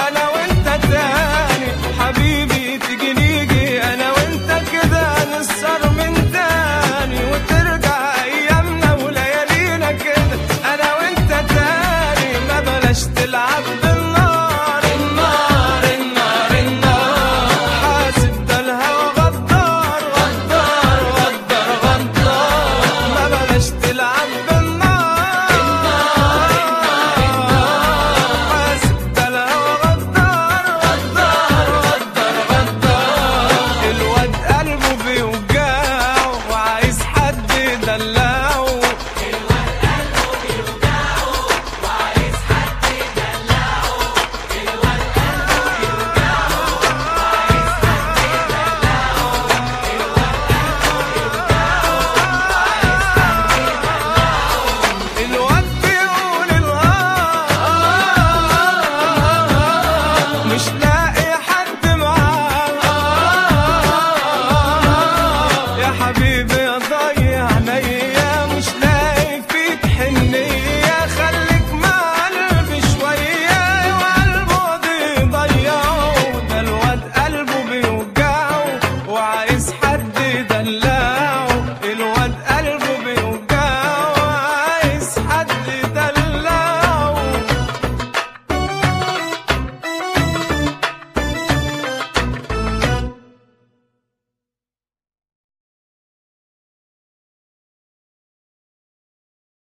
انا وانت تاني حبيبي تيجي نيجي انا وانت كده نسهر من تاني وترجع ايامنا وليالينا كده انا وانت تاني ما بلاش تلعب بالنار النار النار النار حاسب ده الهوى غدار غدار غدار غدار ما بلاش تلعب بالنار حاسب ده الهوى غدار غدار غدار غدار الواد قلبه بيوجعه وعايز حد يدلعه الواد بيقول الغار مش لاقي